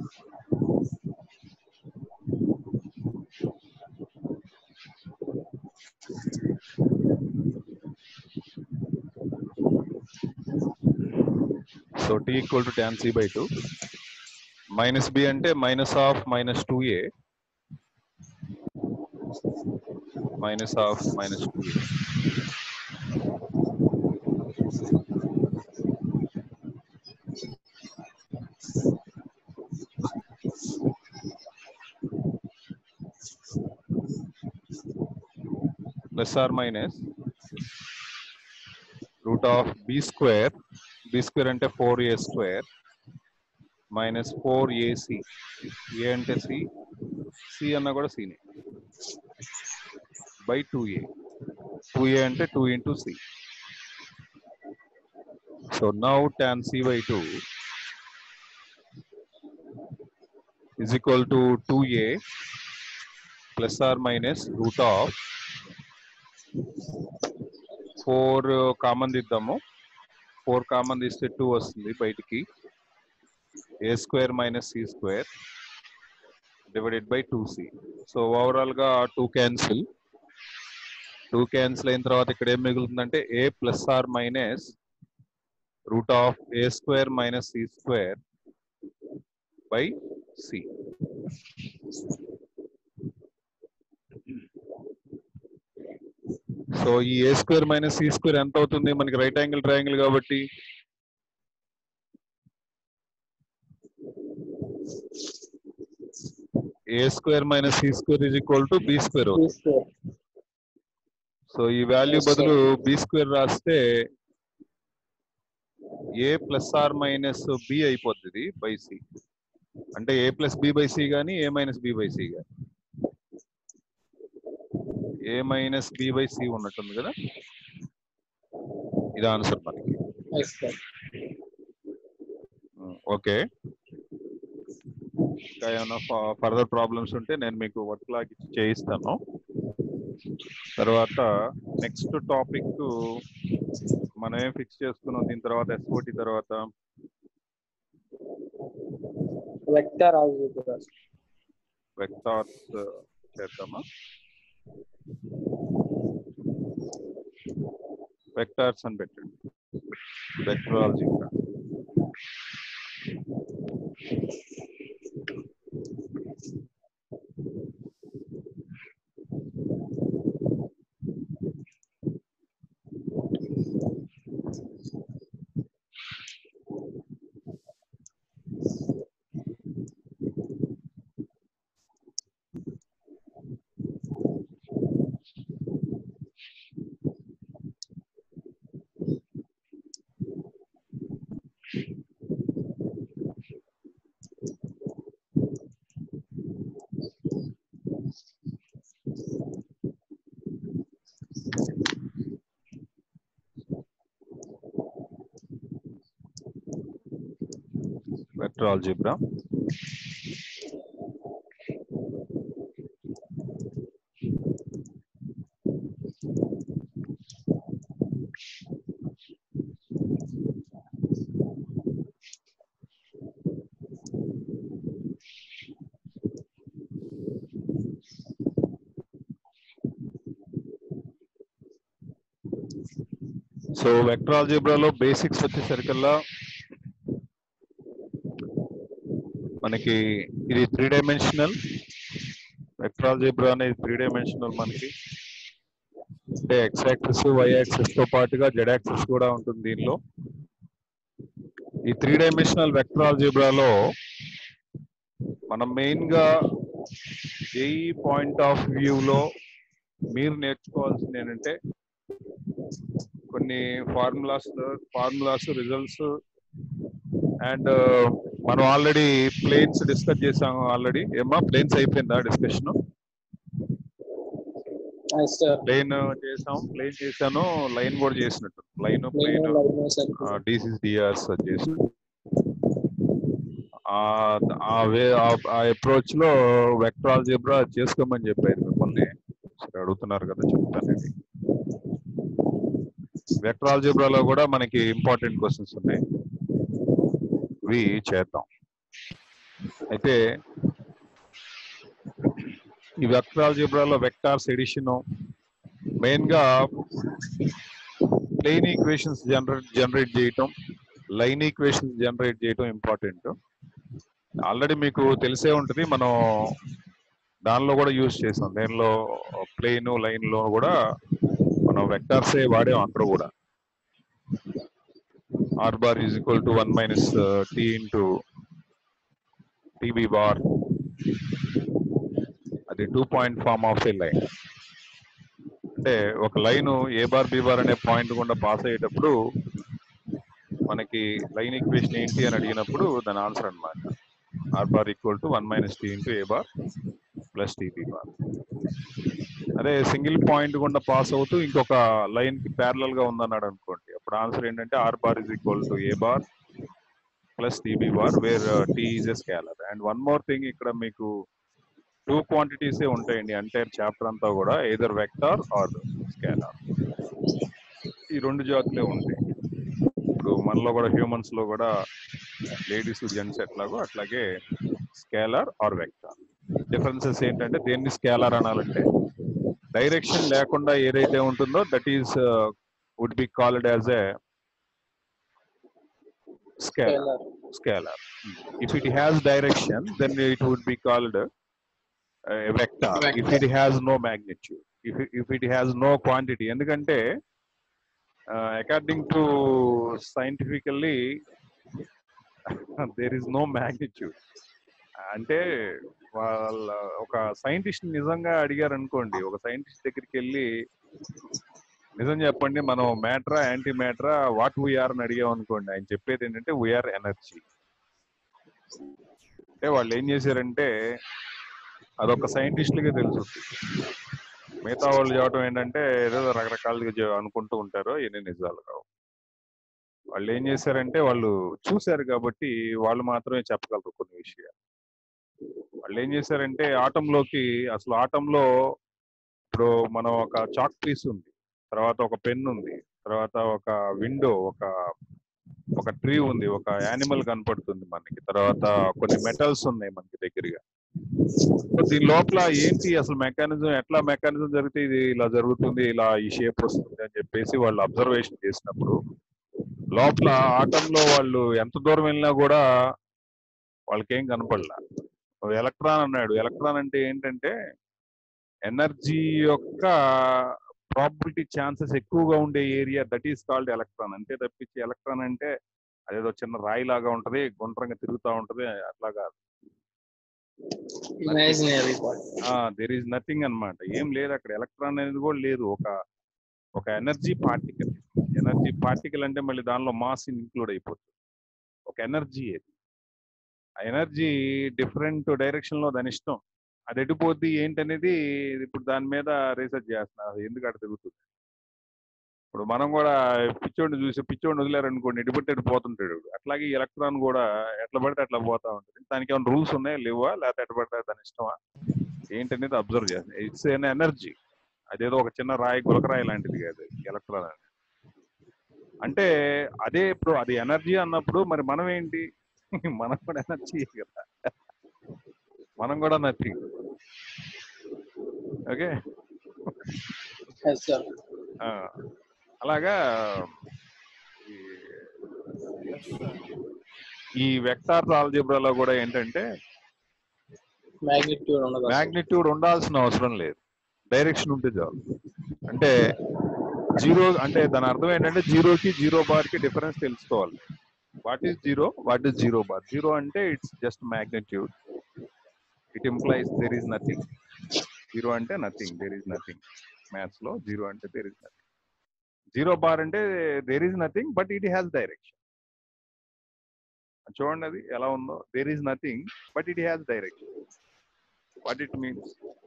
So T equal to tan C by two minus B అంటే minus of minus two A minus of minus two A plus or minus root of b square b square అంటే four A square minus four AC A అంటే C C అన్న కూడా సినే by two A two A అంటే two into C so now tan C by two is equal to 2a plus or minus root of four common తీద్దాము four common తీస్తే two వస్తుంది బయటికి A square minus C square divided by two C so overall గా two cancel two cancel అయిన తర్వాత ఇక్కడ ఏం మిగులుతుందంటే A plus or minus root of A square minus C square by C so ఈ A square minus C square ఎంత అవుతుంది మనకి right angle triangle కాబట్టి A square minus C square is equal to B square అవుతుంది so ఈ value Yes, sir. బదులు B square రాస్తే A plus or minus B అయిపోతుంది బై సి అంటే A plus B by C కానీ A minus B by C కానీ A minus B by C ఉన్నట్టుంది కదా ఇది ఆన్సర్ మనకి ఎస్ సార్ ఓకే ఇంకా ఏమైనా ఫర్దర్ ప్రాబ్లమ్స్ ఉంటే నేను మీకు వర్క్ లాగా ఇచ్చి చేయిస్తాను తర్వాత నెక్స్ట్ టాపిక్ మనం ఏం ఫిక్స్ చేసుకున్నాం దీని తర్వాత ఎస్ఓటి తర్వాత వెక్టర్ ఆల్జీబ్రా వెక్టార్స్ చేద్దామా వెక్టార్స్ అని పెట్టండి వెక్టరాలజీ వెక్టర్ ఆల్జీబ్రా సో వెక్టర్ ఆల్జీబ్రాలో బేసిక్స్ వచ్చేసరికల్లా మనకి ఇది త్రీ డైమెన్షనల్ వెక్టర్ ఆల్జీబ్రా అనేది త్రీ డైమెన్షనల్ మనకి అంటే ఎక్స్ యాక్సిస్ వై యాక్సిస్ తో పాటుగా జెడ్ యాక్సిస్ కూడా ఉంటుంది దీనిలో ఈ త్రీ డైమెన్షనల్ వెక్టర్ ఆల్జీబ్రాలో మనం మెయిన్ గా ఏ పాయింట్ ఆఫ్ వ్యూలో మీరు నేర్చుకోవాల్సింది ఏంటంటే కొన్ని ఫార్ములాస్ ఫార్ములాస్ రిజల్ట్స్ అండ్ మనం ఆల్రెడీ ప్లేన్స్ డిస్కస్ చేసాము ఆల్రెడీ ఏమా ప్లేన్స్ అయిపోయిందా డిస్కషన్ ఎస్ సార్ ప్లేన్ చేసాం ప్లేన్ చేశాను లైన్ కూడా చేసినట్టు లైన్ నేను plane line sir DCs DRs చేసి ఆ వే ఆ అప్రోచ్ లో వెక్టర్ ఆల్జీబ్రా చేసుకోమని చెప్పారు మిమ్మల్ని సరే అడుగుతున్నారు కదా చెప్తానండి వెక్టర్ ఆల్జీబ్రాలో కూడా మనకి ఇంపార్టెంట్ క్వశ్చన్స్ ఉన్నాయి ఇవి చేద్దాం అయితే ఈ వెక్టర్ ఆల్జీబ్రాలో వెక్టార్స్ ఎడిషన్ మెయిన్ గా ప్లేన్ ఈక్వేషన్స్ జనరేట్ జనరేట్ చేయటం లైన్ ఈక్వేషన్స్ జనరేట్ చేయటం ఇంపార్టెంట్ ఆల్రెడీ మీకు తెలిసే ఉంటుంది మనం దానిలో కూడా యూజ్ చేసాం దేనిలో ప్లేన్ లైన్ లో కూడా మనం వెక్టార్సే వాడాం అక్కడ కూడా R bar is equal to one minus T into TB bar అది two point form of a line అంటే ఒక line A bar B bar అనే పాయింట్ గుండా పాస్ అయ్యేటప్పుడు మనకి లైన్ ఈక్వేషన్ ఏంటి అని అడిగినప్పుడు దాని ఆన్సర్ అన్నమాట R bar equal to one minus T into A bar plus TB bar అదే సింగిల్ పాయింట్ గుండా పాస్ అవుతూ ఇంకొక లైన్ కి ప్యారలల్ గా ఉందన్నాడు అనుకోండి అప్పుడు ఆన్సర్ ఏంటంటే R bar is equal to A bar plus TB bar where T is a scalar and one more thing ఇక్కడ మీకు టూ క్వాంటిటీసే ఉంటాయండి అంటే చాప్టర్ అంతా కూడా ఏదర్ వెక్టార్ ఆర్ స్కేలార్ ఈ రెండు జాతులే ఉంటాయి ఇప్పుడు మనలో కూడా హ్యూమన్స్ లో కూడా లేడీస్ జెంట్స్ ఎట్లాగో అట్లాగే స్కేలార్ ఆర్ వెక్టార్ డిఫరెన్సెస్ ఏంటంటే దేన్ని స్కేలార్ అనాలంటే డైరెక్షన్ లేకుండా ఏదైతే ఉంటుందో that is would be called as a scalar Scalar. scalar. If it has direction, then it would be called uh, a vector. If it has no magnitude, if it, if it has no quantity, ఎందుకంటే according to scientifically there is no magnitude అంటే వాళ్ళ ఒక scientist నిజంగా అడిగారు అనుకోండి ఒక scientist దగ్గరికి వెళ్ళి నిజం చెప్పండి మనం matter antimatter what we are అని అడిగాం అనుకోండి ఆయన చెప్పేది ఏంటంటే వీఆర్ ఎనర్జీ అంటే వాళ్ళు ఏం చేశారంటే అదొక సైంటిస్టులకే తెలుసు మిగతా వాళ్ళు చెప్పడం ఏంటంటే ఏదో రకరకాలుగా చె- అనుకుంటూ ఉంటారు ఇవన్నీ నిజాలు కావు వాళ్ళు ఏం చేశారంటే వాళ్ళు చూశారు కాబట్టి వాళ్ళు మాత్రమే చెప్పగలరు కొన్ని విషయాలు వాళ్ళు ఏం చేశారంటే ఆటంలోకి అసలు ఆటంలో ఇప్పుడు మనం ఒక చాక్ పీస్ ఉంది తర్వాత ఒక పెన్ ఉంది తర్వాత ఒక విండో ఒక ఒక ట్రీ ఉంది ఒక యానిమల్ కనపడుతుంది మనకి తర్వాత కొన్ని మెటల్స్ ఉన్నాయి మనకి దగ్గరగా సో దీని లోపల ఏంటి అసలు మెకానిజం ఎట్లా మెకానిజం జరిగితే ఇది ఇలా జరుగుతుంది ఇలా ఈ షేప్ వస్తుంది అని చెప్పేసి వాళ్ళు అబ్జర్వేషన్ చేసినప్పుడు లోపల ఆటంలో వాళ్ళు ఎంత దూరం వెళ్ళినా కూడా వాళ్ళకేం కనపడలా ఎలక్ట్రాన్ అన్నాడు ఎలక్ట్రాన్ అంటే ఏంటంటే ఎనర్జీ యొక్క ప్రాబిలిటీ ఛాన్సెస్ ఎక్కువగా ఉండే area that is called electron అంటే తప్పించి ఎలక్ట్రాన్ అంటే అదేదో చిన్న రాయి లాగా ఉంటది గుండ్రంగా తిరుగుతూ ఉంటది అట్లాగా Imaginary part. There is nothing అన్నమాట ఏం లేదు అక్కడ ఎలక్ట్రాన్ అనేది కూడా లేదు ఒక ఒక ఎనర్జీ పార్టికల్ ఎనర్జీ పార్టికల్ అంటే మళ్ళీ దానిలో మాస్ ఇంక్లూడ్ అయిపోతుంది ఒక ఎనర్జీ అది ఆ ఎనర్జీ డిఫరెంట్ డైరెక్షన్ లో దాని ఇష్టం అది ఎడిపోద్ది ఏంటనేది ఇప్పుడు దాని మీద రీసెర్చ్ చేస్తున్నారు అది ఎందుకు అక్కడ తిరుగుతుంది ఇప్పుడు మనం కూడా పిచ్చోడిని చూసి పిచ్చోడిని వదిలేరనుకోండి ఎడిపట్టి ఎటు పోతుంటాడు అట్లాగే ఎలక్ట్రాన్ కూడా ఎట్లా పడితే అట్లా పోతా ఉంటుంది దానికి ఏమైనా రూల్స్ ఉన్నాయా లేవా లేకపోతే ఎట్లా పడితే దాని ఇష్టమా ఏంటనేది అబ్జర్వ్ చేస్తాను ఇట్స్ ఎన్ ఎనర్జీ అదేదో ఒక చిన్న రాయి గులకరాయి లాంటిది కాదు ఎలక్ట్రాన్ అనేది అంటే అదే ఇప్పుడు అది ఎనర్జీ అన్నప్పుడు మరి మనం ఏంటి మనం కూడా ఎనర్జీ కదా మనం కూడా నథింగ్ ఓకే Yes, sir. అలాగా ఈ- ఈ వెక్టార్ ఆల్జీబ్రాలో కూడా ఏంటంటే Magnitude ఉండదు అసలు. మ్యాగ్నిట్యూడ్ ఉండాల్సిన అవసరం లేదు డైరెక్షన్ ఉంటే చాలు అంటే జీరో అంటే దాని అర్థం ఏంటంటే జీరోకి జీరో బార్ కి డిఫరెన్స్ తెలుసుకోవాలి what is zero what is zero bar zero అంటే it's just magnitude it implies there is nothing zero అంటే nothing there is nothing maths లో జీరో అంటే there is nothing zero bar అంటే there is nothing but it has direction చూడండి అది ఎలా ఉందో there is nothing but it has direction what it means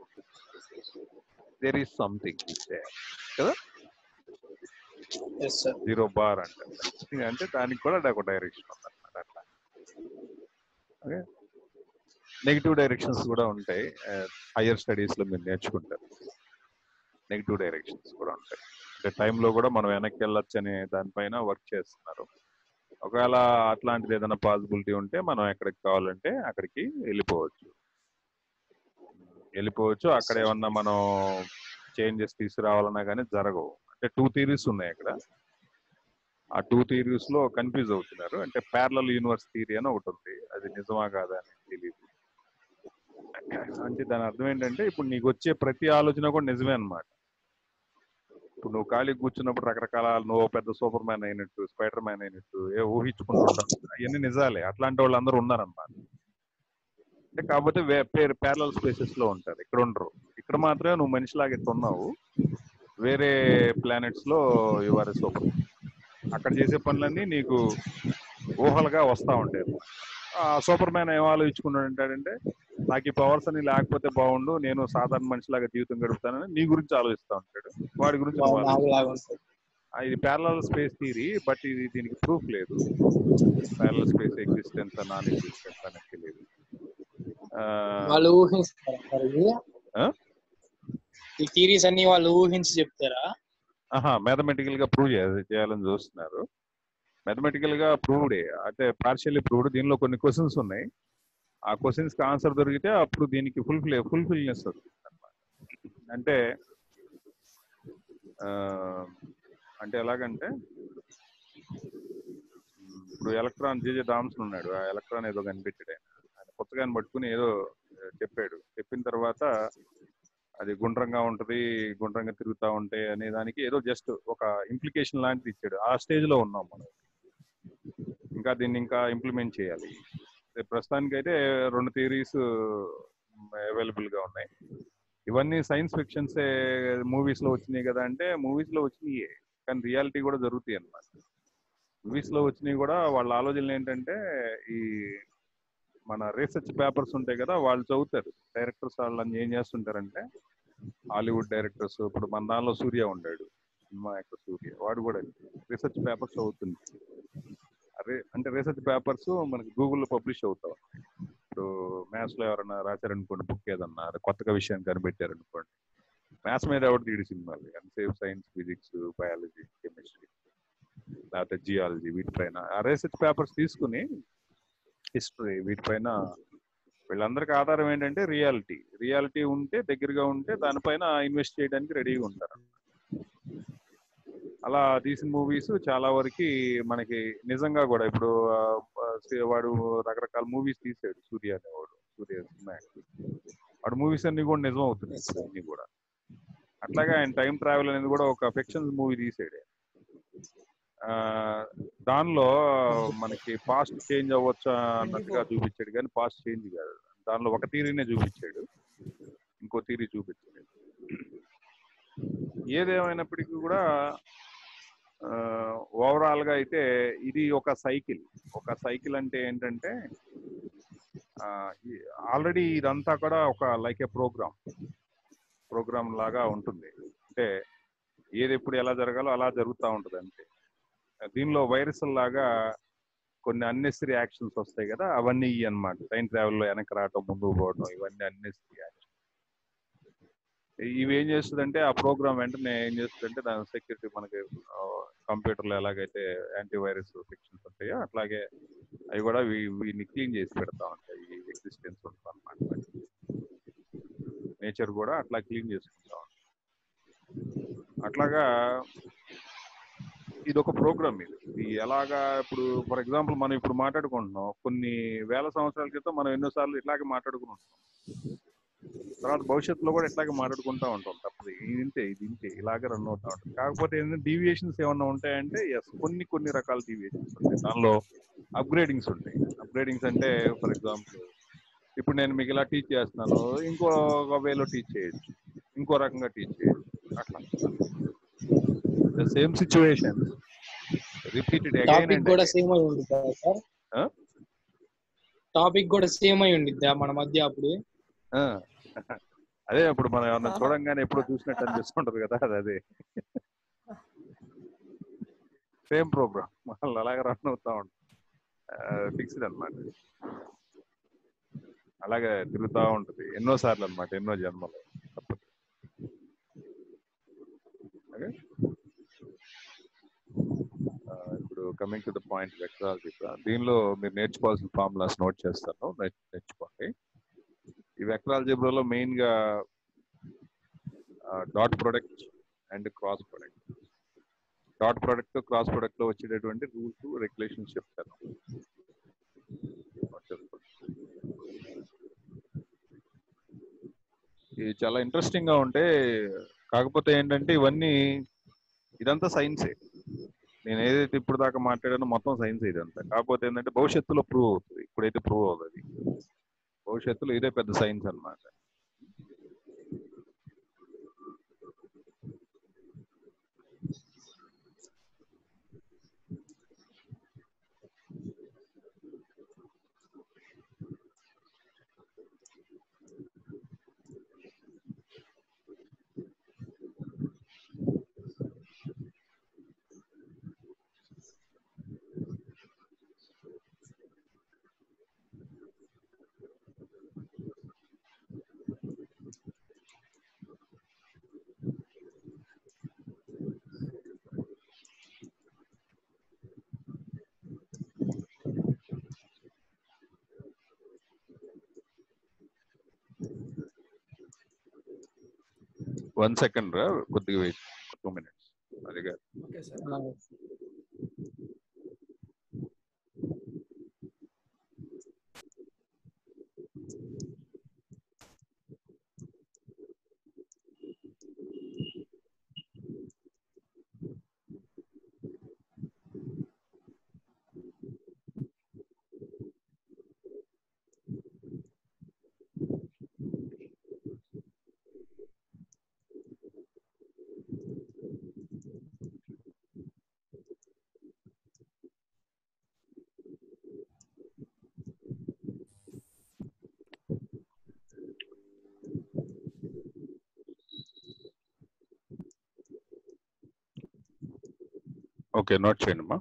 there is something కదా Yes, sir. Zero bar అంటే Something అంటే దానికి కూడా ఒక డైరెక్షన్ ఉందన్నమాట అట్లా ఓకే నెగిటివ్ డైరెక్షన్స్ కూడా ఉంటాయి హయ్యర్ స్టడీస్ లో మీరు నేర్చుకుంటారు నెగిటివ్ డైరెక్షన్స్ కూడా ఉంటాయి అంటే time లో కూడా మనం వెనక్కి వెళ్ళొచ్చు అనే దానిపైన వర్క్ చేస్తున్నారు ఒకవేళ అట్లాంటిది ఏదైనా పాసిబిలిటీ ఉంటే మనం ఎక్కడికి కావాలంటే అక్కడికి వెళ్ళిపోవచ్చు వెళ్ళిపోవచ్చు అక్కడ ఏమన్నా మనం చేంజెస్ తీసుకురావాలన్నా కానీ జరగవు అంటే టూ థీరీస్ ఉన్నాయి అక్కడ ఆ టూ థీరీస్ లో కన్ఫ్యూజ్ అవుతున్నారు అంటే ప్యారలల్ యూనివర్స్ థీరీ అని ఒకటి ఉంది అది నిజమా కాదా అని తెలియదు అంటే దాని అర్థం ఏంటంటే ఇప్పుడు నీకు వచ్చే ప్రతి ఆలోచన కూడా నిజమే అన్నమాట ఇప్పుడు నువ్వు ఖాళీ కూర్చున్నప్పుడు రకరకాల నువ్వు పెద్ద సూపర్ మ్యాన్ అయినట్టు స్పైడర్ మ్యాన్ అయినట్టు ఏ ఊహించుకుంటూ ఉంటావు అవన్నీ నిజాలే అట్లాంటి వాళ్ళు అందరూ ఉన్నారన్నమాట అంటే కాకపోతే వే- పేరు ప్యారలల్ స్పేసెస్ లో ఉంటారు ఇక్కడ ఉండరు ఇక్కడ మాత్రమే నువ్వు మనిషిలాగా ఇట్లా ఉన్నావు వేరే ప్లానెట్స్ లో యువర్ సూపర్ అక్కడ చేసే పనులన్నీ నీకు ఊహలుగా వస్తా ఉంటాయి ఆ సూపర్ మ్యాన్ ఏం ఆలోచించుకున్నాడు అంటాడంటే నాకు ఈ పవర్స్ అని లేకపోతే బాగుండు నేను సాధారణ మనిషిలాగా జీవితం గడుపుతానని నీ గురించి ఆలోచిస్తా ఉంటాడు వాడి గురించి నువ్వు ఆలోచిస్తావు. నాకు లాగా ఉంటుంది ఆ, ఇది ప్యారలల్ స్పేస్ థియరీ బట్ ఇది దీనికి ప్రూఫ్ లేదు parallel space existence non existence అనేది తెలియదు ఆ, వాళ్ళు ఊహిస్తారా సార్ ఇది ఆ? ఈ థీరీస్ అన్ని వాళ్ళు ఊహించి చెప్తారా ఆహా మ్యాథమెటికల్ గా ప్రూవ్ చేయాలని చూస్తున్నారు మ్యాథమెటికల్ గా ప్రూవ్డే అంటే పార్షియల్లీ ప్రూవ్డ్ దీనిలో కొన్ని క్వశ్చన్స్ ఉన్నాయి ఆ క్వశ్చన్స్ కి ఆన్సర్ దొరికితే అప్పుడు దీనికి ఫుల్ఫిల్ ఫుల్ఫిల్నెస్ వస్తుంది అన్నమాట. అంటే ఆ, అంటే ఎలాగంటే ఉమ్, ఇప్పుడు ఎలక్ట్రాన్ జేజే డామ్సన్ ఉన్నాడు ఆ ఎలక్ట్రాన్ ఏదో కనిపెట్టాడు ఆయన ఆయన పుస్తకాన్ని పట్టుకుని ఏదో ఆ, చెప్పాడు చెప్పిన తర్వాత అది గుండ్రంగా ఉంటది గుండ్రంగా తిరుగుతా ఉంటాయి అనే దానికి ఏదో జస్ట్ ఒక ఇంప్లికేషన్ లాంటిది ఇచ్చాడు ఆ స్టేజ్ లో ఉన్నాం మనం ఇంకా దీన్ని ఇంకా ఇంప్లిమెంట్ చేయాలి ప్రస్తుతానికి అయితే రెండు థియరీస్ అవైలబుల్ గా ఉన్నాయి ఇవన్నీ సైన్స్ ఫిక్షన్స్ మూవీస్ లో వచ్చినాయి కదా అంటే మూవీస్ లో వచ్చినాయి కానీ రియాలిటీ కూడా జరుగుతాయి అన్నమాట మూవీస్ లో వచ్చినాయి కూడా వాళ్ళ ఆలోచనలు ఏంటంటే ఈ మన రీసెర్చ్ పేపర్స్ ఉంటాయి కదా వాళ్ళు చదువుతారు డైరెక్టర్స్ వాళ్ళని ఏం చేస్తుంటారంటే హాలీవుడ్ డైరెక్టర్స్ ఇప్పుడు మన దానిలో సూర్య ఉండాడు సినిమా యాక్టర్ సూర్య వాడు కూడా రీసెర్చ్ పేపర్స్ చదువుతుంది అరే అంటే రీసెర్చ్ పేపర్స్ మనకి గూగుల్లో పబ్లిష్ అవుతా ఉంటాయి ఇప్పుడు మ్యాథ్స్ లో ఎవరైనా రాశారనుకోండి బుక్ ఏదన్నా అది కొత్తగా విషయాన్ని కనిపెట్టారనుకోండి మ్యాథ్స్ మీద ఎవరు తీడు సినిమాలు సేఫ్ సైన్స్ ఫిజిక్స్ బయాలజీ కెమిస్ట్రీ లేకపోతే జియాలజీ వీటిపైన ఆ రీసెర్చ్ పేపర్స్ తీసుకుని హిస్టరీ వీటిపైన వీళ్ళందరికీ ఆధారం ఏంటంటే రియాలిటీ రియాలిటీ ఉంటే దగ్గరగా ఉంటే దానిపైన ఇన్వెస్ట్ చేయడానికి రెడీగా ఉంటారు అలా తీసిన మూవీస్ చాలా వరకు మనకి నిజంగా కూడా ఇప్పుడు ఆ, ఆ, వాడు రకరకాల మూవీస్ తీసాడు సూర్య అనేవాడు సూర్య సినిమా యాక్టర్. వాడు మూవీస్ అన్ని కూడా నిజం అవుతున్నాయి ఇప్పుడు అన్ని కూడా అట్లాగే ఆయన టైం ట్రావెల్ అనేది కూడా ఒక ఫిక్షన్ మూవీ తీసాడు ఆ, దానిలో మనకి పాస్ట్ చేంజ్ అవ్వచ్చు అన్నట్టుగా చూపించాడు కానీ పాస్ట్ చేంజ్ కాదు దానిలో ఒక థీరీనే చూపించాడు ఇంకో థీరీ చూపించాడు ఏదేమైనప్పటికీ కూడా ఓవరాల్ గా అయితే ఇది ఒక సైకిల్ ఒక సైకిల్ అంటే ఏంటంటే ఆల్రెడీ ఇదంతా కూడా ఒక లైక్ ఏ ప్రోగ్రామ్ ప్రోగ్రామ్ లాగా ఉంటుంది అంటే ఏది ఎప్పుడు ఎలా జరగాలో అలా జరుగుతూ ఉంటుంది అంతే దీనిలో వైరస్ లాగా కొన్ని అన్నెసరీ యాక్షన్స్ వస్తాయి కదా అవన్నీ ఇవి అనమాట టైం ట్రావెల్లో వెనక్కి రావటం ముందుకు పోవడం ఇవన్నీ అన్నెసరీ యాక్షన్ ఇవి ఏం చేస్తుందంటే ఆ ప్రోగ్రామ్ వెంటనే ఏం చేస్తుందంటే దాని సెక్యూరిటీ మనకి కంప్యూటర్లో ఎలాగైతే యాంటీవైరస్ ఫిక్షన్స్ ఉంటాయో అట్లాగే అవి కూడా వీ- వీటిని క్లీన్ చేసి పెడతా ఉంటాయి ఈ ఎగ్జిస్టెన్స్ ఉంటుంది అనమాట నేచర్ కూడా అట్లా క్లీన్ చేసుకుంటా ఉంటుంది అట్లాగా ఇది ఒక ప్రోగ్రామ్ ఇది ఇది ఎలాగా ఇప్పుడు ఫర్ ఎగ్జాంపుల్ మనం ఇప్పుడు మాట్లాడుకుంటున్నాం కొన్ని వేల సంవత్సరాల క్రితం మనం ఎన్నోసార్లు ఇట్లాగే మాట్లాడుకుని ఉంటాం తర్వాత భవిష్యత్తులో కూడా ఇట్లాగే మాట్లాడుకుంటా ఉంటాం తప్పదు ఇది ఇంతే ఇది ఇంతే ఇలాగే రన్ అవుతా ఉంటుంది కాకపోతే ఏంటంటే డీవియేషన్స్ ఏమన్నా ఉంటాయంటే ఎస్ కొన్ని కొన్ని రకాల డీవియేషన్స్ ఉంటాయి దానిలో అప్గ్రేడింగ్స్ ఉంటాయి అప్గ్రేడింగ్స్ అంటే ఫర్ ఎగ్జాంపుల్ ఇప్పుడు నేను మీకు ఇలా టీచ్ చేస్తున్నాను ఇంకో వేలో టీచ్ చేయొచ్చు ఇంకో రకంగా టీచ్ చేయొచ్చు అట్లా the same situation repeated again topic కూడా సేమ్ అయి ఉండిద్దా సార్ ఆ? టాపిక్ కూడా సేమ్ అయి ఉండిద్దా మన మధ్య అప్పుడు అదే ఇప్పుడు మనం ఏమన్నా చూడంగానే ఎప్పుడో చూసినట్టు అనిపిస్తుంటది కదా అది అదే సేమ్ ప్రోగ్రామ్ మళ్ళీ అలాగే రన్ అవుతా ఉంటుంది ఫిక్స్డ్ అన్నమాట అలాగే తిరుగుతూ ఉంటుంది ఎన్నో సార్లు అన్నమాట ఎన్నో జన్మలు తప్పదు ఓకే ఆ, ఇప్పుడు coming to the point vector algebra దీనిలో మీరు నేర్చుకోవాల్సిన ఫార్ములాస్ నోట్ చేస్తాను నేర్చు- నేర్చుకోండి ఈ వెక్టర్ ఆల్జిబ్రాలో మెయిన్ గా dot product and cross product dot product cross product లో వచ్చేటటువంటి రూల్స్ రెగ్యులేషన్స్ చెప్తాను Note చేసుకోండి. ఇది చాలా ఇంట్రెస్టింగ్ గా ఉంటే కాకపోతే ఏంటంటే ఇవన్నీ ఇదంతా సైన్సే నేను ఏదైతే ఇప్పుడు దాకా మాట్లాడానో మొత్తం సైన్స్ ఇదంతా కాకపోతే ఏంటంటే భవిష్యత్తులో ప్రూవ్ అవుతుంది ఇప్పుడైతే ప్రూవ్ అవుతుంది భవిష్యత్తులో ఇదే పెద్ద సైన్స్ అన్నమాట వన్ సెకండ్ రా కొద్దిగా వెయిట్ టూ మినిట్స్ అది కాదు ఓకే సార్ ఓకే నోట్ చేయండి అమ్మా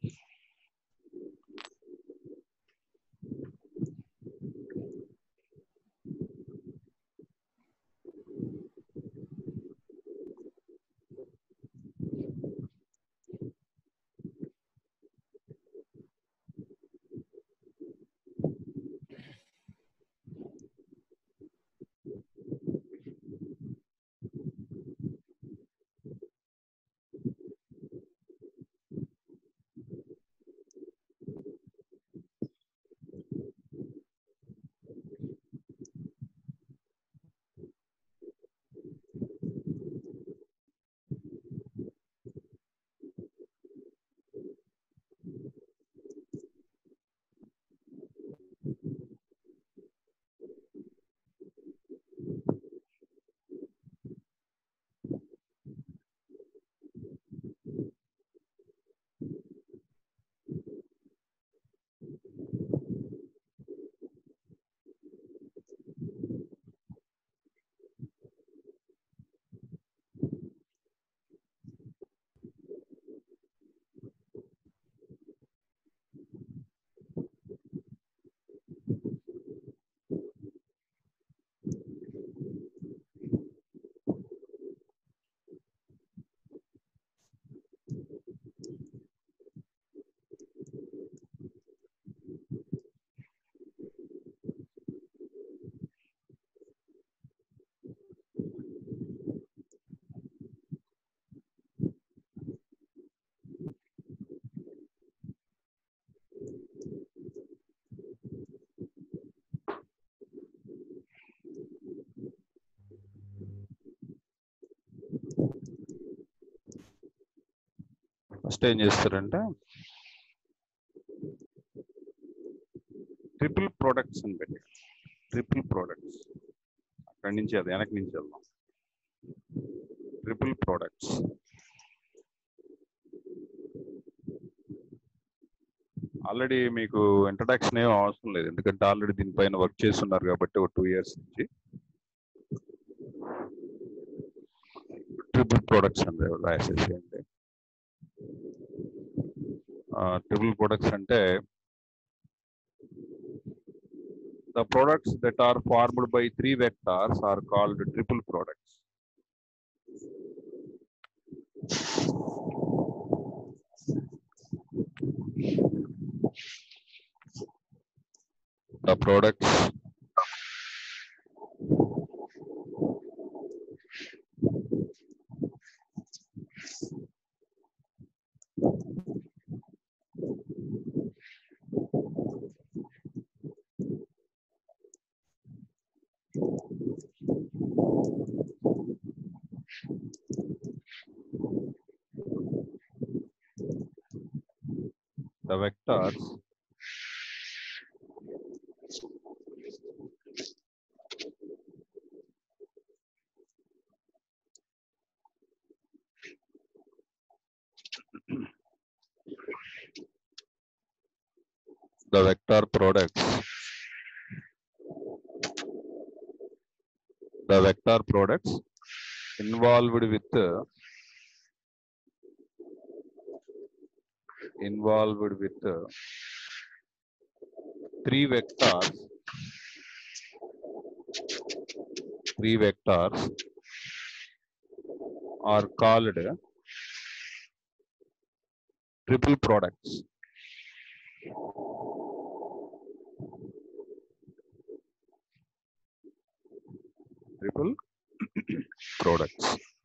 ఫస్ట్ ఏం చేస్తారంటే ట్రిపుల్ ప్రొడక్ట్స్ అని పెట్టి ట్రిపుల్ ప్రొడక్ట్స్ అక్కడి నుంచి అది వెనక్కి నుంచి వెళ్దాం ట్రిపుల్ ప్రొడక్ట్స్ ఆల్రెడీ మీకు ఇంట్రడక్షన్ ఏం అవసరం లేదు ఎందుకంటే ఆల్రెడీ దీనిపైన వర్క్ చేస్తున్నారు కాబట్టి ఒక టూ ఇయర్స్ నుంచి ట్రిపుల్ ప్రొడక్ట్స్ అంటే రాసేసి అంటే ట్రిపుల్ ప్రొడక్ట్స్ అంటే the products that are formed by three vectors are called triple products. the products the vectors the vector products the vector products involved with involved with three vectors three vectors are called triple products triple products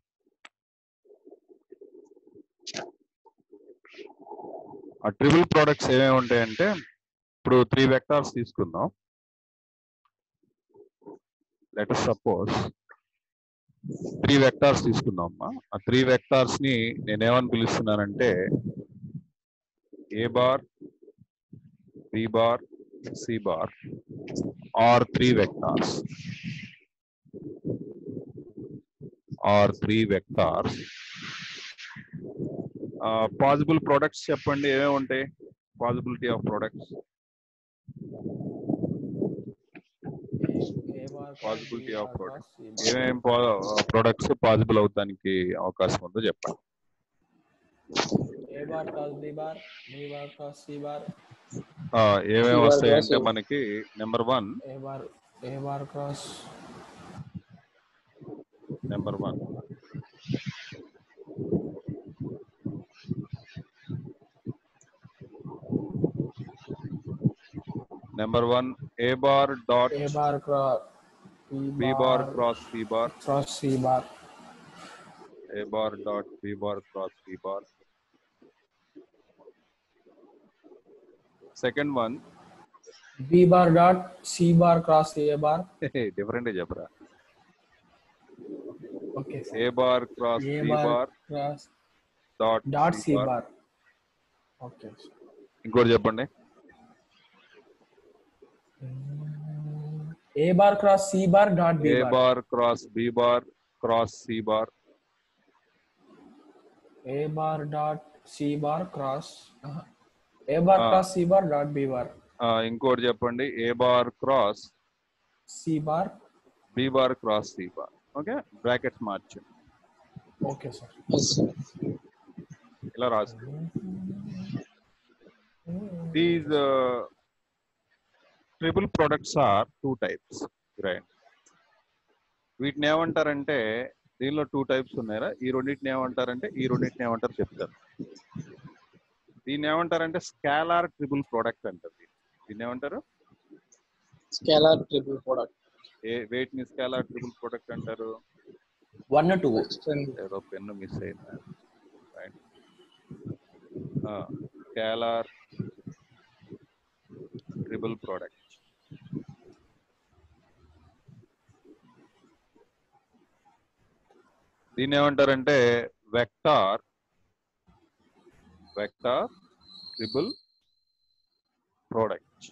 ఆ triple products ఏమేమి ఉంటాయంటే ఇప్పుడు three vectors తీసుకుందాం let suppose three vectors తీసుకుందాం అమ్మా ఆ three vectors ని నేనేమని పిలుస్తున్నానంటే A bar B bar C bar are three vectors are three vectors possible products చెప్పండి ఏమేమి ఉంటాయి possibility of products Possibility of product. ఏమేమి ప్రొడక్ట్స్ పాసిబుల్ అవడానికి అవకాశం ఉందో చెప్పండి A bar cross B bar B bar cross C bar ఆ, ఏమేమి C bar వస్తాయంటే cross. మనకి number one A bar A bar cross number one number one A bar dot A bar cross B bar cross C bar cross C bar A bar dot B bar cross C bar second one B bar dot C bar cross A bar different చెప్పరా okay A bar cross A C bar bar cross dot dot C bar okay ఇంకోటి చెప్పండి A bar cross C bar dot B A bar bar cross B bar cross C bar A bar dot C bar cross A bar Ah. Cross C bar dot B bar ఇంకోటి చెప్పండి A bar cross C bar B bar cross C bar okay brackets మార్చు okay sir ఇలా రాసు these triple products are two types right వీటిని ఏమంటారంటే దీనిలో two types ఉన్నాయా ఈ రెండింటిని ఏమంటారంటే ఈ రెండింటిని ఏమంటారు చెప్తారు దీన్ని ఏమంటారంటే స్కాలార్ ట్రిపుల్ ప్రోడక్ట్ అంటారు దీన్ని. దీన్ని ఏమంటారు స్కేలార్ ట్రిపుల్ ప్రొడక్ట్ ఏ వేటిని స్కాలార్ ట్రిపుల్ ప్రోడక్ట్ అంటారు వన్ టూ ఏదో పెన్ను మిస్ అయింది రైట్ స్కాలార్ ట్రిపుల్ ప్రోడక్ట్ దీన్ని ఏమంటారంటే వెక్టార్ వెక్టార్ ట్రిపుల్ ప్రోడక్ట్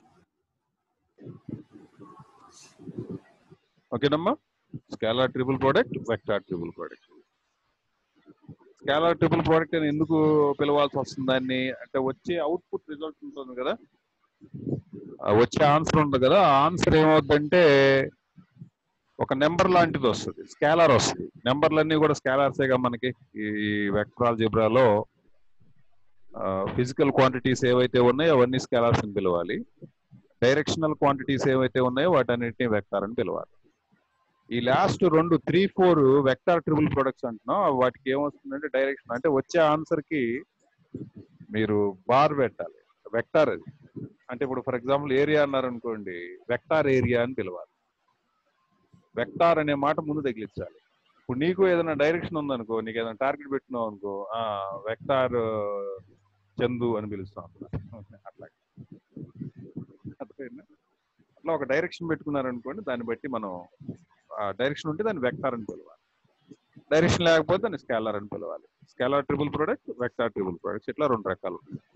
ఓకేనమ్మా scalar triple product vector triple product scalar triple product అని ఎందుకు పిలవాల్సి వస్తుంది దాన్ని అంటే వచ్చే అవుట్పుట్ రిజల్ట్ ఉంటుంది కదా ఆ వచ్చే ఆన్సర్ ఉంటుంది కదా ఆ ఆన్సర్ ఏమవుతుందంటే ఒక నెంబర్ లాంటిది వస్తుంది స్కాలార్ వస్తుంది నెంబర్లన్నీ కూడా స్కాలర్సేగా మనకి ఈ వెక్టరాల్ జిబ్రాలో ఫిజికల్ క్వాంటిటీస్ ఏవైతే ఉన్నాయో అవన్నీ స్కాలర్స్ అని పిలవాలి డైరెక్షనల్ క్వాంటిటీస్ ఏవైతే ఉన్నాయో వాటన్నిటిని వెక్టార్ అని పిలవాలి ఈ లాస్ట్ రెండు three four vector triple products అంటున్నాం వాటికి ఏమొస్తుందంటే డైరెక్షన్ అంటే వచ్చే ఆన్సర్ కి మీరు బార్ పెట్టాలి వెక్టార్ అది అంటే ఇప్పుడు ఫర్ ఎగ్జాంపుల్ ఏరియా అన్నారు అనుకోండి వెక్టార్ ఏరియా అని పిలవాలి వెక్టార్ అనే మాట ముందు తగిలించాలి ఇప్పుడు నీకు ఏదైనా డైరెక్షన్ ఉందనుకో నీకు ఏదైనా టార్గెట్ పెట్టినావు అనుకో ఆ వెక్టార్ చందు అని పిలుస్తాం అట్లా అర్థమైందా? అట్లా ఒక డైరెక్షన్ పెట్టుకున్నారనుకోండి దాన్ని బట్టి మనం ఆ డైరెక్షన్ ఉంటే దాన్ని వెక్టార్ అని పిలవాలి డైరెక్షన్ లేకపోతే దాన్ని స్కాలర్ అని పిలవాలి scalar triple product vector triple products ఇట్లా రెండు రకాలు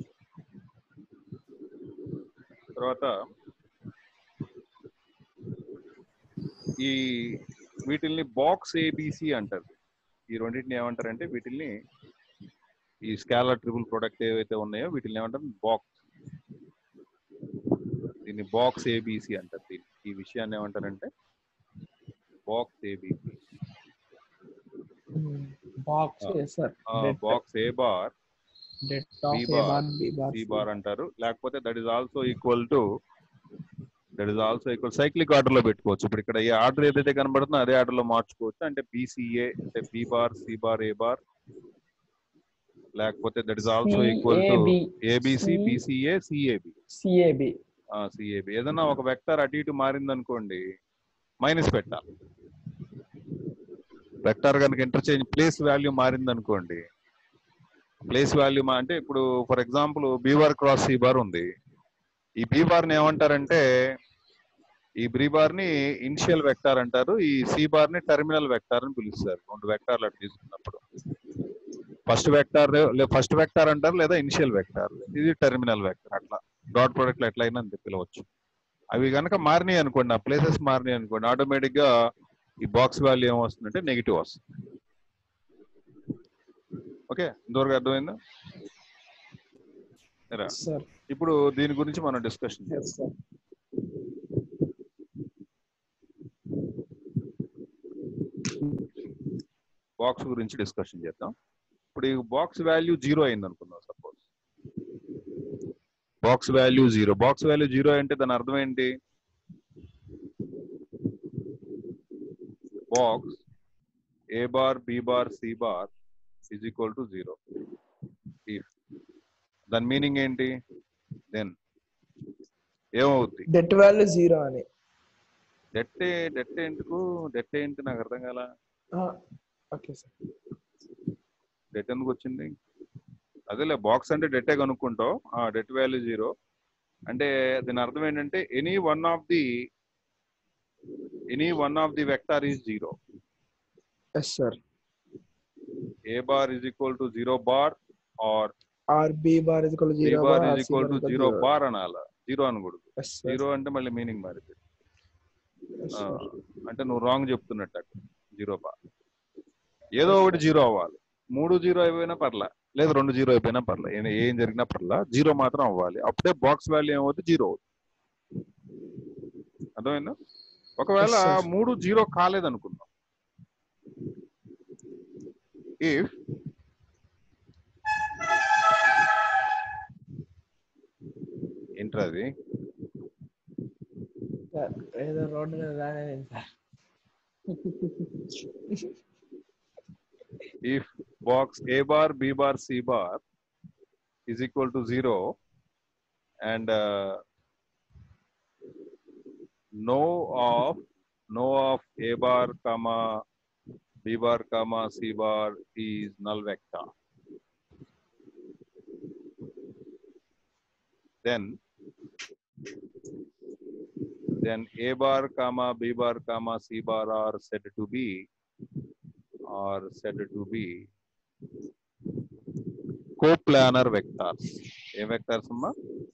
తర్వాత ఈ వీటిల్ని బాక్స్ ఏబిసి అంటారు ఈ రెండింటిని ఏమంటారంటే వీటిల్ని ఈ స్కాలర్ ట్రిపుల్ ప్రొడక్ట్ ఏవైతే ఉన్నాయో వీటిని ఏమంటారు బాక్స్ దీన్ని బాక్స్ ఏబిసి అంటారు దీన్ని ఈ విషయాన్ని ఏమంటారంటే box ABC box sir box A bar det of B A bar, bar B bar C bar అంటారు లేకపోతే that is also equal to that is also equal cyclic order లో పెట్టుకోవచ్చు ఇప్పుడు ఇక్కడ ఏ ఆర్డర్ ఏదైతే కనబడుతుందో అదే ఆర్డర్ లో మార్చుకోవచ్చు అంటే బీసీఏ అంటే B bar C bar A bar లేకపోతే that is also equal to ABC C- BCA CAB CAB CAB ఏదైనా ఒక వెక్టర్ అటు ఇటు మారింది అనుకోండి మైనస్ పెట్టాలి వెక్టర్ కనుక ఇంటర్చేంజ్ ప్లేస్ వాల్యూ మారింది అనుకోండి ప్లేస్ వాల్యూ అంటే ఇప్పుడు for example B bar cross C bar ఉంది ఈ బీ బార్ ని ఏమంటారంటే ఈ బ్రీ బార్ ని ఇనిషియల్ వెక్టార్ అంటారు ఈ సి బార్ ని టెర్మినల్ వెక్టార్ అని పిలుస్తారు రెండు వెక్టార్లు అటు తీసుకున్నప్పుడు ఫస్ట్ వెక్టార్ ఫస్ట్ వెక్టార్ అంటారు లేదా ఇనిషియల్ వెక్టార్ ఇది టెర్మినల్ వెక్టార్ అట్లా డాట్ ప్రొడక్ట్ ఎట్లయినా అంతే పిలవచ్చు అవి కనుక మారినాయి అనుకోండి ఆ ప్లేసెస్ మారినాయి అనుకోండి ఆటోమేటిక్ గా ఈ బాక్స్ వాల్యూ ఏమొస్తుందంటే నెగిటివ్ వస్తుంది ఓకే ఇంతవరకు అర్థమైందా రా. సార్ ఇప్పుడు దీని గురించి మనం డిస్కషన్ చేద్దాం సార్ బాక్స్ గురించి డిస్కషన్ చేద్దాం ఇప్పుడు ఈ బాక్స్ వాల్యూ జీరో అయింది అనుకుందాం suppose box value zero box value zero అంటే దాని అర్థం ఏంటి box A bar B bar C bar is equal to zero దాని మీనింగ్ ఏంటి దెన్ ఏమవుద్ది డెట్ వాల్యూ జీరో అని డెట్ డెట్ ఎందుకు డెట్ ఏంటి నాకు అర్థం కాల ఓకే సార్ డెట్ ఎందుకు వచ్చింది అదేలే బాక్స్ అంటే డెట్టే కనుక్కుంటావు ఆ డెట్ వాల్యూ జీరో అంటే దీని అర్థం ఏంటంటే any one of the any one of the vector is zero yes sir A bar is equal to zero bar or or B bar is equal B zero bar bar is equal to zero bar అనాల zero అనకూడదు yes sir zero అంటే మళ్ళీ meaning మారింది yes ఆ, sir అంటే నువ్వు wrong చెప్తున్నట్టు అక్కడ జీరో బార్ ఏదో ఒకటి జీరో అవ్వాలి మూడు జీరో అయిపోయినా పర్లా లేదు రెండు జీరో అయిపోయినా పర్లా ఏ- ఏం జరిగినా పర్లా జీరో మాత్రం అవ్వాలి అప్పుడే బాక్స్ వాల్యూ ఏమవుతుంది జీరో అవుతుంది అర్థమైందా ఒకవేళ Yes, sir. మూడు జీరో కాలేదనుకుందాం ఇఫ్ ఏంట్రా అది సార్ ఏదో రోడ్డు మీద రాలేదు sir if box A bar, B bar, C bar is equal to zero and uh, no of no of A bar comma B bar comma C bar is null vector. Then then A bar comma B bar comma C bar are said to be are said to be coplanar vectors. ఏ vectors అమ్మా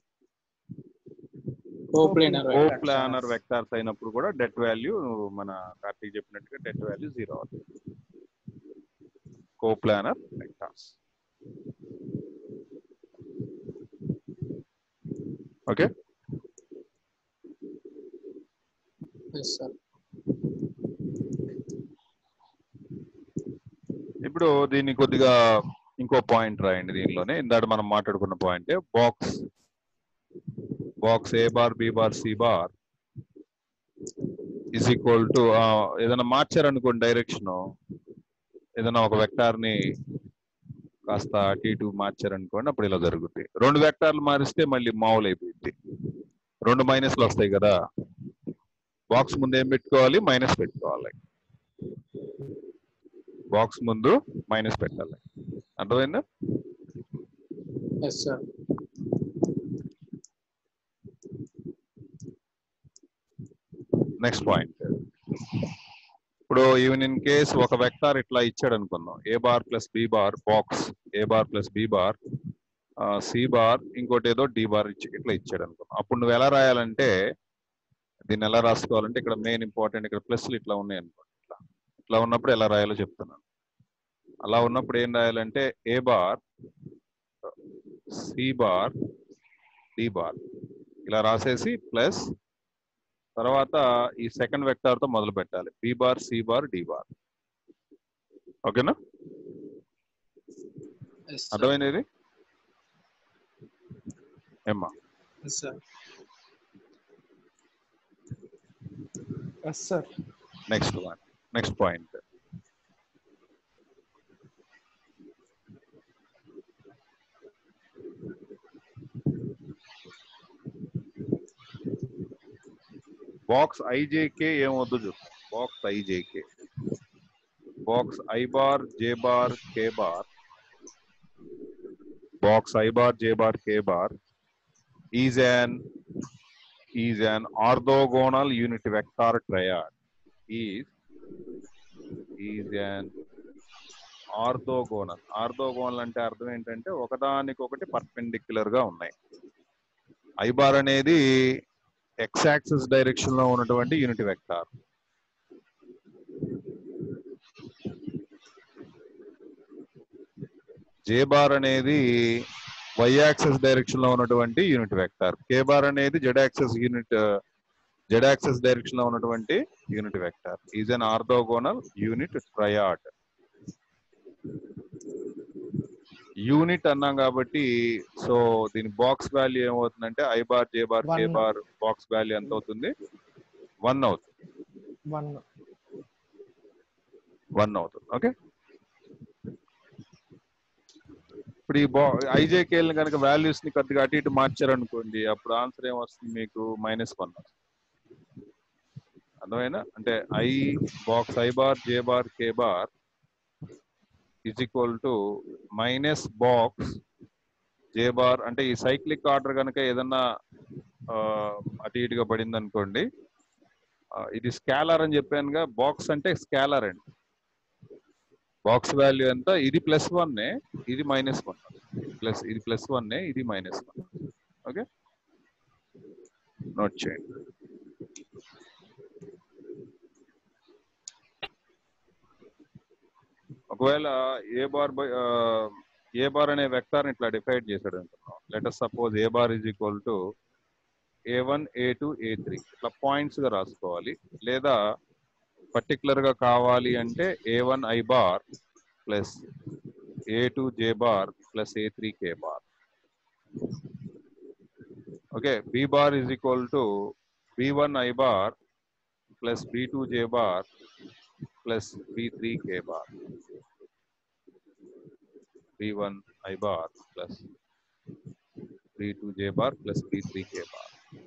coplanar coplanar vectors అయినప్పుడు కూడా debt value మన కార్తీక్ చెప్పినట్టుగా det value zero అవుతుంది coplanar vectors okay sir ఇప్పుడు దీన్ని కొద్దిగా ఇంకో పాయింట్ రాయండి దీనిలోనే ఇందాక మనం మాట్లాడుకున్న point box box A bar B bar C bar is equal to ఏదైనా మార్చారనుకోండి డైరెక్షన్ ఏదైనా ఒక వెక్టార్ ని కాస్త అటు ఇటు మార్చారనుకోండి అప్పుడు ఇలా జరుగుతుంది రెండు వెక్టార్లు మారిస్తే మళ్ళీ మామూలు అయిపోయింది రెండు మైనస్లు వస్తాయి కదా బాక్స్ ముందు ఏం పెట్టుకోవాలి మైనస్ పెట్టుకోవాలి బాక్స్ ముందు మైనస్ పెట్టాలి అర్థమైందా ఎస్ సార్ నెక్స్ట్ పాయింట్ ఇప్పుడు ఈవెన్ ఇన్ కేస్ ఒక వెక్టార్ ఇట్లా ఇచ్చాడు అనుకుందాం a bar plus b bar box A bar plus b bar C bar ఇంకోటి ఏదో డి బార్ ఇచ్చి ఇట్లా ఇచ్చాడు అనుకుందాం అప్పుడు నువ్వు ఎలా రాయాలంటే దీన్ని ఎలా రాసుకోవాలంటే ఇక్కడ మెయిన్ ఇంపార్టెంట్ ఇక్కడ ప్లస్లు ఇట్లా ఉన్నాయి అనుకోండి ఇట్లా ఇట్లా ఉన్నప్పుడు ఎలా రాయాలో చెప్తున్నాను అలా ఉన్నప్పుడు ఏం రాయాలంటే a bar C bar d bar ఇలా రాసేసి ప్లస్ తర్వాత ఈ సెకండ్ వెక్టార్ తో మొదలు పెట్టాలి b bar C bar d bar ఓకేనా ఎస్ అర్థమైనది ఏమ్మా sir yes sir next one next point box i j k ఏమవుద్దు చూద్దాం box i j k box i bar j bar k bar box i bar j bar k bar is an is an orthogonal unit vector triad is is an orthogonal orthogonal అంటే అర్థం ఏంటంటే ఒకదానికొకటి perpendicular గా ఉన్నాయి ఐబార్ అనేది X axis direction లో ఉన్నటువంటి unit vector j bar అనేది వై యాక్సిస్ డైరెక్షన్ లో ఉన్నటువంటి యూనిట్ వెక్టార్ కే బార్ అనేది z axis unit z axis direction లో ఉన్నటువంటి unit vector is an orthogonal unit triad unit అన్నాం కాబట్టి సో దీని బాక్స్ వాల్యూ ఏమవుతుందంటే i bar j bar k One. Bar box value ఎంత అవుతుంది వన్ అవుతుంది వన్ వన్ అవుతుంది ఓకే ఇప్పుడు ఈ బా ఐజేకేల్ కనుక వాల్యూస్ ని కొద్దిగా అటు ఇటు మార్చారనుకోండి అప్పుడు ఆన్సర్ ఏమొస్తుంది మీకు మైనస్ వన్ అర్థమైనా అంటే i box i bar j bar k bar is equal to minus box j bar అంటే ఈ సైక్లిక్ ఆర్డర్ కనుక ఏదన్నా ఆ, అటు ఇటుగా పడింది అనుకోండి ఇది స్కాలర్ అని చెప్పానుగా బాక్స్ అంటే స్కాలర్ అండి బాక్స్ వాల్యూ ఎంత ఇది ప్లస్ వన్ ఇది మైనస్ వన్ ప్లస్ ఇది ప్లస్ వన్ ఇది మైనస్ వన్ ఓకే నోట్ చేయండి ఒకవేళ a bar by a bar అనే వెక్టార్ ఇట్లా డిఫైడ్ చేశాడు అనుకున్నాం letter suppose a bar is equal to a one a two a three ఇట్లా పాయింట్స్ గా రాసుకోవాలి లేదా పర్టికులర్ గా కావాలి అంటే a one i bar plus a two j bar plus a three k bar okay b bar is equal to b one i bar plus b two j bar plus b three k bar b one i bar plus b two j bar plus b three k bar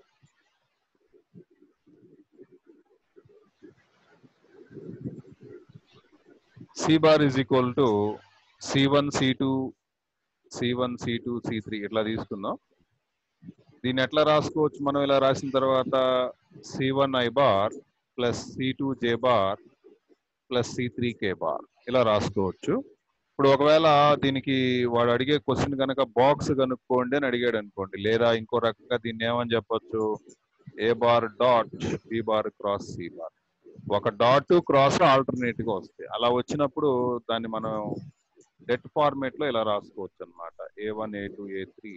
C bar is equal to c one c two c one c two c three ఇట్లా తీసుకుందాం దీన్ని ఎట్లా రాసుకోవచ్చు మనం ఇలా రాసిన తర్వాత c one i bar plus c two j bar plus c three k bar ఇలా రాసుకోవచ్చు ఇప్పుడు ఒకవేళ దీనికి వాడు అడిగే క్వశ్చన్ కనుక బాక్స్ కనుక్కోండి అని అడిగాడు అనుకోండి లేదా ఇంకో రకంగా దీన్ని ఏమని చెప్పొచ్చు a bar dot B bar cross C bar ఒక డాట్ క్రాస్ ఆల్టర్నేట్ గా వస్తాయి అలా వచ్చినప్పుడు దాన్ని మనం డెట్ ఫార్మేట్ లో ఇలా రాసుకోవచ్చు అనమాట a one a two a three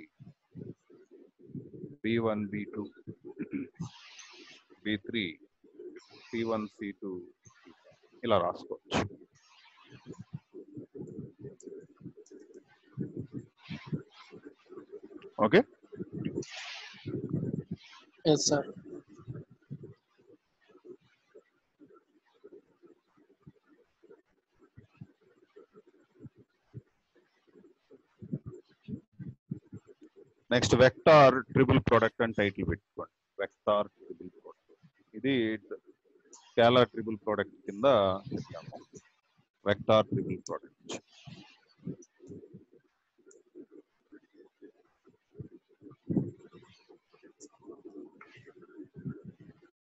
b one b two b three c one c two ఇలా రాసుకోవచ్చు okay yes sir next vector triple product అని టైటిల్ పెట్టుకోండి వెక్టార్ ట్రిపుల్ ప్రోడక్ట్ ఇది స్కేలార్ ట్రిపుల్ ప్రోడక్ట్ కింద చెప్పాము వెక్టార్ ట్రిపుల్ ప్రోడక్ట్